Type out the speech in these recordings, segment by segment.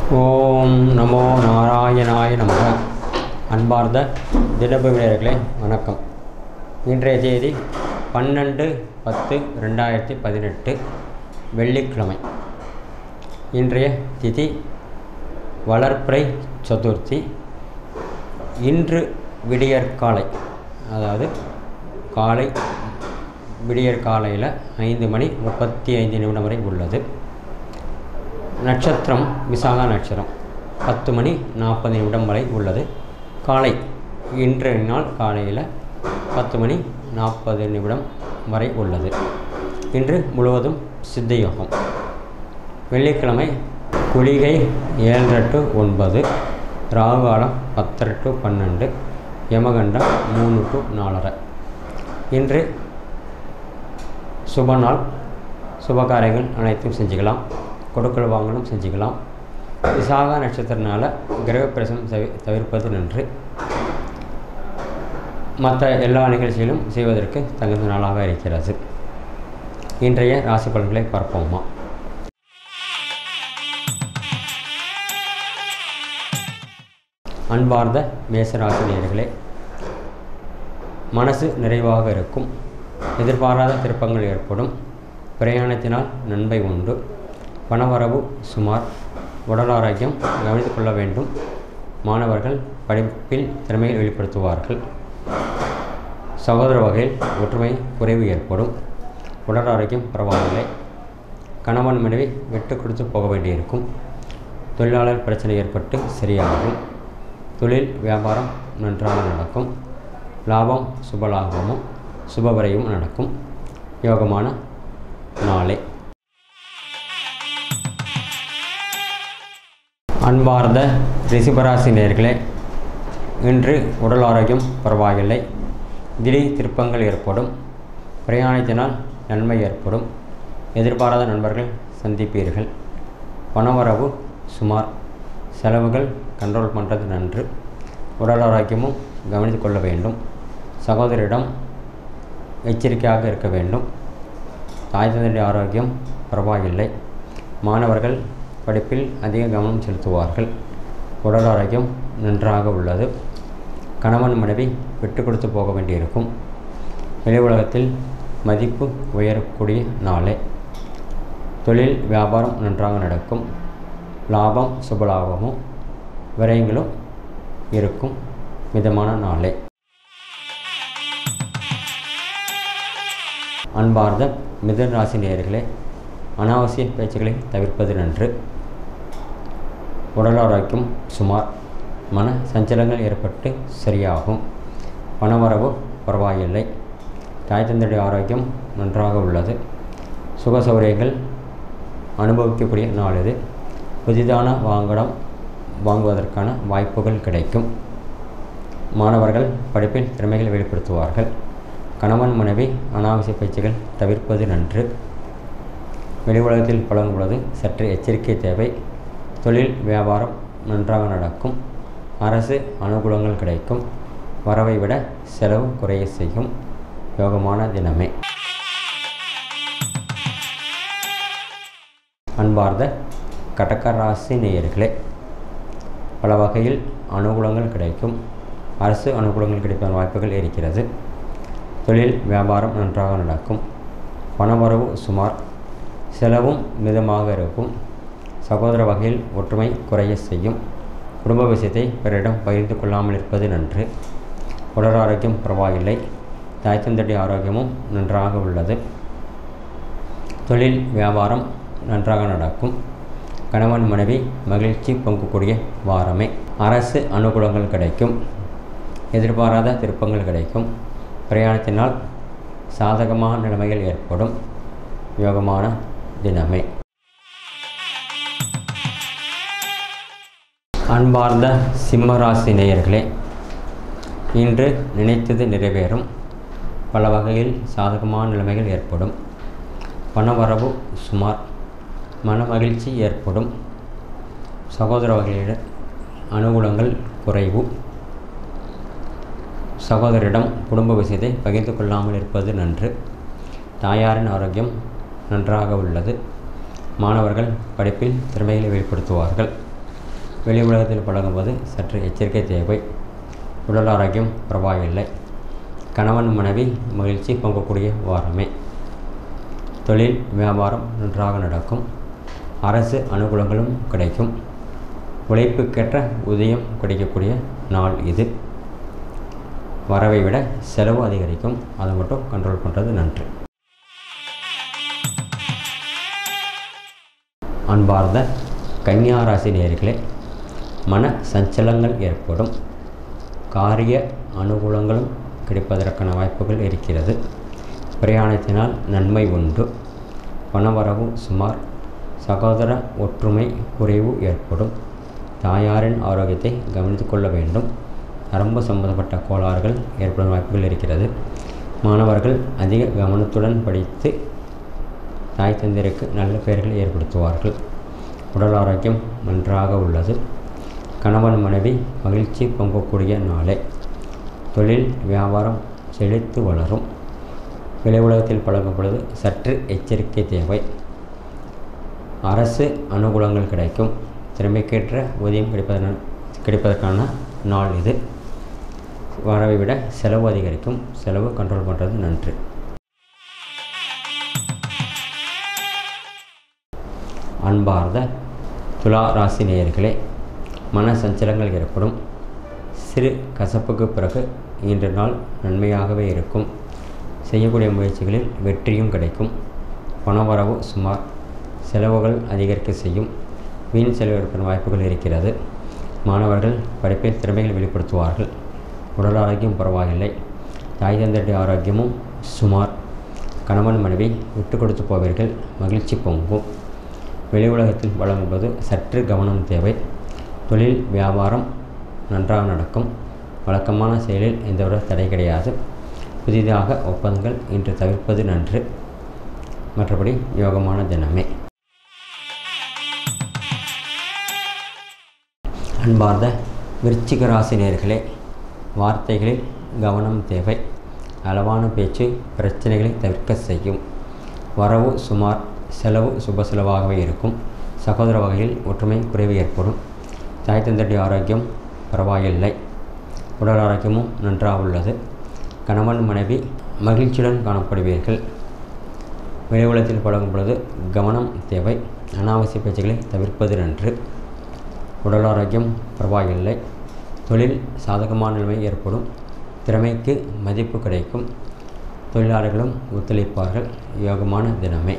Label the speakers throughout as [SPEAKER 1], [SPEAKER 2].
[SPEAKER 1] ஓம் நமோ நாராயணாய நமக அன்பார்ந்த தினபவியர்களே வணக்கம் இன்றைய தேதி பன்னெண்டு பத்து ரெண்டாயிரத்தி பதினெட்டு வெள்ளிக்கிழமை இன்றைய திதி வளர்ப்பிறை சதுர்த்தி இன்று விடியற்காலை அதாவது காலை விடியற் காலையில் ஐந்து மணி முப்பத்தி ஐந்து நிமிடம் வரை உள்ளது நட்சத்திரம் விசாகா நட்சத்திரம் பத்து மணி நாற்பது நிமிடம் வரை உள்ளது காலை இன்றைய நாள் காலையில் பத்து மணி நாற்பது நிமிடம் வரை உள்ளது இன்று முழுவதும் சித்த யோகம் வெள்ளிக்கிழமை குளிகை ஏழரை டு ஒன்பது ராகுகாலம் பத்தரை டு பன்னெண்டு யமகண்டம் மூணு டு நாலரை இன்று சுப நாள் சுபகாரியங்கள் அனைத்தும் செஞ்சுக்கலாம் கொடுக்கல் வாங்கலும் செஞ்சுக்கலாம் விசாகா நட்சத்திரனால கிரகப்பிரசனம் தவி தவிர்ப்பது நன்று மற்ற எல்லா நிகழ்ச்சிகளும் செய்வதற்கு தகுந்த நாளாக இருக்கிறது இன்றைய ராசி பலன்களை பார்ப்போமா அன்பார்ந்த மேசராசி நேயர்களே மனசு நிறைவாக இருக்கும் எதிர்பாராத திருப்பங்கள் ஏற்படும் பிரயாணத்தினால் நன்மை உண்டு பணவரவு சுமார் உடல் ஆரோக்கியம் கவனித்துக் கொள்ள வேண்டும் மாணவர்கள் படிப்பில் திறமையை வெளிப்படுத்துவார்கள் சகோதர வகையில் ஒற்றுமை குறைவு ஏற்படும் உடல் ஆரோக்கியம் பரவாயில்லை கணவன் மனைவி விட்டு கொடுத்து போக வேண்டியிருக்கும் தொழிலாளர் பிரச்சனை ஏற்பட்டு சரியாகும் தொழில் வியாபாரம் நன்றாக நடக்கும் லாபம் சுபலாபமும் சுபவரையும் நடக்கும் யோகமான நாளே அன்பார்ந்த ரிஷிபராசி நேர்களே இன்று உடல் ஆரோக்கியம் பரவாயில்லை திடீர் திருப்பங்கள் ஏற்படும் பிரயாணத்தினால் நன்மை ஏற்படும் எதிர்பாராத நண்பர்கள் சந்திப்பீர்கள் பணவரவு சுமார் செலவுகள் கண்ட்ரோல் பண்ணுறது நன்று உடல் ஆரோக்கியமும் கவனித்து கொள்ள வேண்டும் சகோதரிடம் எச்சரிக்கையாக இருக்க வேண்டும் தாய் தந்தைய ஆரோக்கியம் பரவாயில்லை மாணவர்கள் படிப்பில் அதிக கவனம் செலுத்துவார்கள் உடல் ஆரோக்கியம் நன்றாக உள்ளது கணவன் மனைவி விட்டு கொடுத்து போக வேண்டியிருக்கும் வெளி உலகத்தில் மதிப்பு உயரக்கூடிய நாளே தொழில் வியாபாரம் நன்றாக நடக்கும் லாபம் சுபலாபமும் விரயங்களும் இருக்கும் மிதமான நாளே அன்பார்ந்த மிதன் ராசி நேயர்களே அனாவசிய பேச்சுக்களை தவிர்ப்பது நன்று உடல் ஆரோக்கியம் சுமார் மன சஞ்சலங்கள் ஏற்பட்டு சரியாகும் பணவரவு பரவாயில்லை தாய் தந்தையுடைய ஆரோக்கியம் நன்றாக உள்ளது சுக சௌகரியங்கள் அனுபவிக்கக்கூடிய நாள் இது புதிதான வாங்கடம் வாங்குவதற்கான வாய்ப்புகள் கிடைக்கும் மாணவர்கள் படிப்பில் திறமைகளை வெளிப்படுத்துவார்கள் கணவன் மனைவி அனாவசிய பேச்சுகள் தவிர்ப்பது நன்று வெளி உலகத்தில் பழகும் பொழுது சற்று எச்சரிக்கை தேவை தொழில் வியாபாரம் நன்றாக நடக்கும் அரசு அனுகூலங்கள் கிடைக்கும் வரவை விட செலவு குறைய செய்யும் யோகமான தினமே அன்பார்ந்த கடக ராசி நேயர்களே பல வகையில் அனுகூலங்கள் கிடைக்கும் அரசு அனுகூலங்கள் கிடைப்பதன் வாய்ப்புகள் இருக்கிறது தொழில் வியாபாரம் நன்றாக நடக்கும் பணவரவு சுமார் செலவும் மிதமாக இருக்கும் சகோதர வகையில் ஒற்றுமை குறைய செய்யும் குடும்ப விஷயத்தை பிறரிடம் பகிர்ந்து கொள்ளாமல் இருப்பது நன்று உடல் ஆரோக்கியம் பரவாயில்லை தாய் தந்தடி ஆரோக்கியமும் நன்றாக உள்ளது தொழில் வியாபாரம் நன்றாக நடக்கும் கணவன் மனைவி மகிழ்ச்சி பங்குக்கூடிய வாரமே அரசு அனுகூலங்கள் கிடைக்கும் எதிர்பாராத திருப்பங்கள் கிடைக்கும் பிரயாணத்தினால் சாதகமான நிலைமைகள் ஏற்படும் யோகமான தினமே அன்பார்ந்த சிம்மராசி நேயர்களே இன்று நினைத்தது நிறைவேறும் பல வகையில் சாதகமான நிலைமைகள் ஏற்படும் பணவரவு சுமார் மன மகிழ்ச்சி ஏற்படும் சகோதர வகையிட அனுகூலங்கள் குறைவு சகோதரிடம் குடும்ப விஷயத்தை பகிர்ந்து கொள்ளாமல் இருப்பது நன்று தாயாரின் ஆரோக்கியம் நன்றாக உள்ளது மாணவர்கள் படிப்பில் திறமைகளை வெளிப்படுத்துவார்கள் வெளி உலகத்தில் பழகும்போது சற்று எச்சரிக்கை தேவை உடல் ஆரோக்கியம் பரவாயில்லை கணவன் மனைவி மகிழ்ச்சி பொங்கக்கூடிய வாரமே தொழில் வியாபாரம் நன்றாக நடக்கும் அரசு அனுகூலங்களும் கிடைக்கும் உழைப்புக்கேற்ற ஊதியம் கிடைக்கக்கூடிய நாள் இது வரவை விட செலவு அதிகரிக்கும் அதை மட்டும் கண்ட்ரோல் பண்ணுறது நன்று அன்பார்ந்த கன்னியா ராசி நேயர்களே மன சஞ்சலங்கள் ஏற்படும் காரிய அனுகூலங்களும் கிடைப்பதற்கான வாய்ப்புகள் இருக்கிறது பிரயாணத்தினால் நன்மை உண்டு பணவரவு சுமார் சகோதர ஒற்றுமை குறைவு ஏற்படும் தாயாரின் ஆரோக்கியத்தை கவனித்துக் கொள்ள வேண்டும் நரம்பு சம்பந்தப்பட்ட கோளாறுகள் ஏற்படும் வாய்ப்புகள் இருக்கிறது மாணவர்கள் அதிக கவனத்துடன் படித்து தாய் தந்தையருக்கு நல்ல பெயர்களை ஏற்படுத்துவார்கள் உடல் ஆரோக்கியம் நன்றாக உள்ளது கணவன் மனைவி மகிழ்ச்சி பொங்கக்கூடிய நாளே தொழில் வியாபாரம் செழித்து வளரும் விலை உலகத்தில் பழகும் பொழுது சற்று எச்சரிக்கை தேவை அரசு அனுகூலங்கள் கிடைக்கும் திறமைக்கேற்ற ஊதியம் கிடைப்பதன கிடைப்பதற்கான நாள் இது வரவை விட செலவு அதிகரிக்கும் செலவு கண்ட்ரோல் பண்ணுறது நன்று அன்பார்ந்த துலா ராசி நேயர்களே மன சஞ்சலங்கள் ஏற்படும் சிறு கசப்புக்கு பிறகு இன்று நாள் நன்மையாகவே இருக்கும் செய்யக்கூடிய முயற்சிகளில் வெற்றியும் கிடைக்கும் பணவரவு சுமார் செலவுகள் அதிகரிக்க செய்யும் வீண் செலவு ஏற்படும் வாய்ப்புகள் இருக்கிறது மாணவர்கள் படிப்பில் திறமைகள் வெளிப்படுத்துவார்கள் உடல் ஆரோக்கியம் பரவாயில்லை தாய் தந்தையுடைய ஆரோக்கியமும் சுமார் கணவன் மனைவி விட்டு கொடுத்து போவீர்கள் மகிழ்ச்சி பொங்கும் வெளி உலகத்தில் வழங்கும்போது சற்று கவனம் தேவை தொழில் வியாபாரம் நன்றாக நடக்கும் வழக்கமான செயலில் எந்தவித தடை கிடையாது புதிதாக ஒப்பந்தங்கள் இன்று தவிர்ப்பது நன்று மற்றபடி யோகமான தினமே அன்பார்ந்த விருச்சிக ராசி நேர்களே வார்த்தைகளில் கவனம் தேவை அளவான பேச்சு பிரச்சனைகளை தவிர்க்க செய்யும் வரவு சுமார் செலவு சுப செலவாகவே இருக்கும் சகோதர வகையில் ஒற்றுமை குறைவு ஏற்படும் தாய் தந்தடி ஆரோக்கியம் பரவாயில்லை உடல் ஆரோக்கியமும் நன்றாக உள்ளது கணவன் மனைவி மகிழ்ச்சியுடன் காணப்படுவீர்கள் வெளி உலகத்தில் பழகும் பொழுது கவனம் தேவை அனாவசிய பேச்சுகளை தவிர்ப்பது நன்று உடல் ஆரோக்கியம் பரவாயில்லை தொழில் சாதகமான நிலைமை ஏற்படும் திறமைக்கு மதிப்பு கிடைக்கும் தொழிலாளர்களும் ஒத்துழைப்பார்கள் யோகமான தினமே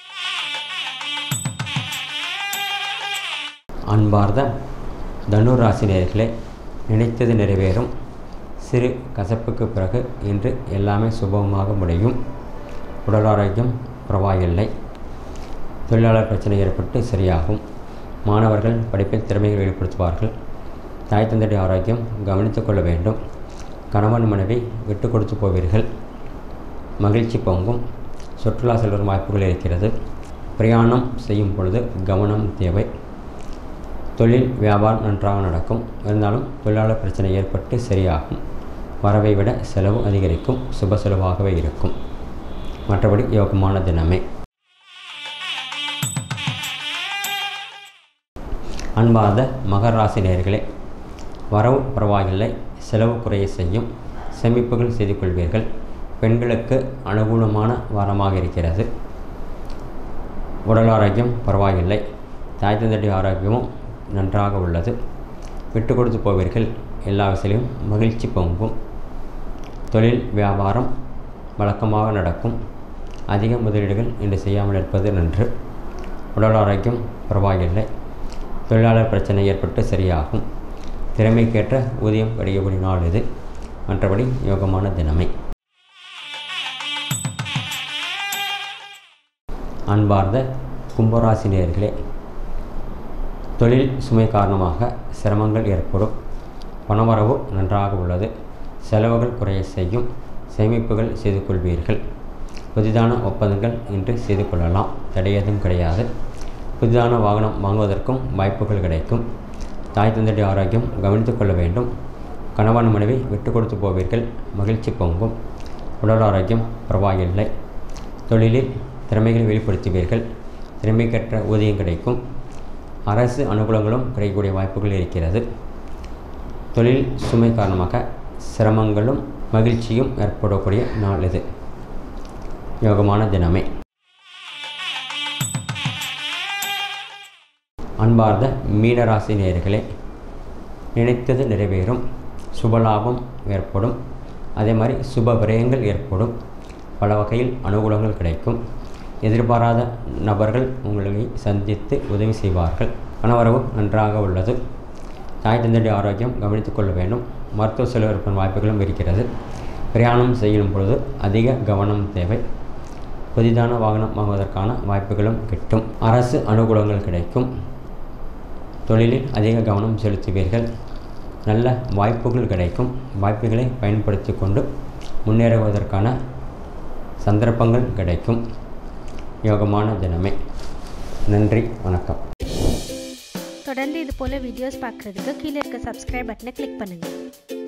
[SPEAKER 1] அன்பார்ந்த தனுர் ராசினியர்களே நினைத்தது நிறைவேறும் சிறு கசப்புக்கு பிறகு இன்று எல்லாமே சுபமாக முடியும் உடல் ஆரோக்கியம் பரவாயில்லை தொழிலாளர் பிரச்சனை ஏற்பட்டு சரியாகும் மாணவர்கள் படிப்பில் திறமைகளை வெளிப்படுத்துவார்கள் தாய் தந்தையுடைய ஆரோக்கியம் கவனித்துக் கொள்ள வேண்டும் கணவன் மனைவி விட்டு கொடுத்து போவீர்கள் மகிழ்ச்சி பொங்கும் சுற்றுலா செல்வரும் வாய்ப்புகள் இருக்கிறது பிரயாணம் செய்யும் பொழுது கவனம் தேவை தொழில் வியாபாரம் நன்றாக நடக்கும் இருந்தாலும் தொழிலாளர் பிரச்சனை ஏற்பட்டு சரியாகும் வரவை விட செலவு அதிகரிக்கும் சுப செலவாகவே இருக்கும் மற்றபடி யோகமான தினமே அன்பார்ந்த மகர ராசி நேயர்களே வரவு பரவாயில்லை செலவு குறைய செய்யும் சேமிப்புகள் செய்து கொள்வீர்கள் பெண்களுக்கு அனுகூலமான வாரமாக இருக்கிறது உடல் ஆரோக்கியம் பரவாயில்லை தாய் தந்தையுடைய ஆரோக்கியமும் நன்றாக உள்ளது விட்டு கொடுத்து போவீர்கள் எல்லா விஷயத்திலும் மகிழ்ச்சி பொங்கும் தொழில் வியாபாரம் வழக்கமாக நடக்கும் அதிக முதலீடுகள் இன்று செய்யாமல் இருப்பது நன்று உடல் ஆரோக்கியம் பரவாயில்லை தொழிலாளர் பிரச்சனை ஏற்பட்டு சரியாகும் திறமைக்கேற்ற ஊதியம் கிடைக்கக்கூடிய நாள் இது மற்றபடி யோகமான தினமே அன்பார்ந்த கும்பராசி நேயர்களே தொழில் சுமை காரணமாக சிரமங்கள் ஏற்படும் பணவரவு நன்றாக உள்ளது செலவுகள் குறைய செய்யும் சேமிப்புகள் செய்து கொள்வீர்கள் புதிதான ஒப்பந்தங்கள் இன்று செய்து கொள்ளலாம் தடையதும் கிடையாது புதிதான வாகனம் வாங்குவதற்கும் வாய்ப்புகள் கிடைக்கும் தாய் தந்தையுடைய ஆரோக்கியம் கவனித்துக் கொள்ள வேண்டும் கணவன் மனைவி விட்டு கொடுத்து போவீர்கள் மகிழ்ச்சி பொங்கும் உடல் ஆரோக்கியம் பரவாயில்லை தொழிலில் திறமைகளை வெளிப்படுத்துவீர்கள் திறமைக்கற்ற ஊதியம் கிடைக்கும் அரசு அனுகூலங்களும் கிடைக்கக்கூடிய வாய்ப்புகள் இருக்கிறது தொழில் சுமை காரணமாக சிரமங்களும் மகிழ்ச்சியும் ஏற்படக்கூடிய நாள் இது யோகமான தினமே அன்பார்ந்த மீனராசி நேயர்களே நினைத்தது நிறைவேறும் சுபலாபம் ஏற்படும் அதே மாதிரி சுப விரயங்கள் ஏற்படும் பல வகையில் அனுகூலங்கள் கிடைக்கும் எதிர்பாராத நபர்கள் உங்களை சந்தித்து உதவி செய்வார்கள் பணவரவு நன்றாக உள்ளது தாய் தந்தையுடைய ஆரோக்கியம் கவனித்துக் கொள்ள வேண்டும் மருத்துவ செலவிற்கும் வாய்ப்புகளும் இருக்கிறது பிரயாணம் செய்யும் பொழுது அதிக கவனம் தேவை புதிதான வாகனம் வாங்குவதற்கான வாய்ப்புகளும் கிட்டும் அரசு அனுகூலங்கள் கிடைக்கும் தொழிலில் அதிக கவனம் செலுத்துவீர்கள் நல்ல வாய்ப்புகள் கிடைக்கும் வாய்ப்புகளை பயன்படுத்தி கொண்டு முன்னேறுவதற்கான சந்தர்ப்பங்கள் கிடைக்கும் யோகமான தினமே நன்றி வணக்கம்
[SPEAKER 2] தொடர்ந்து இது போல் வீடியோஸ் பார்க்குறதுக்கு கீழே இருக்க சப்ஸ்கிரைப் பட்டனை கிளிக் பண்ணுங்கள்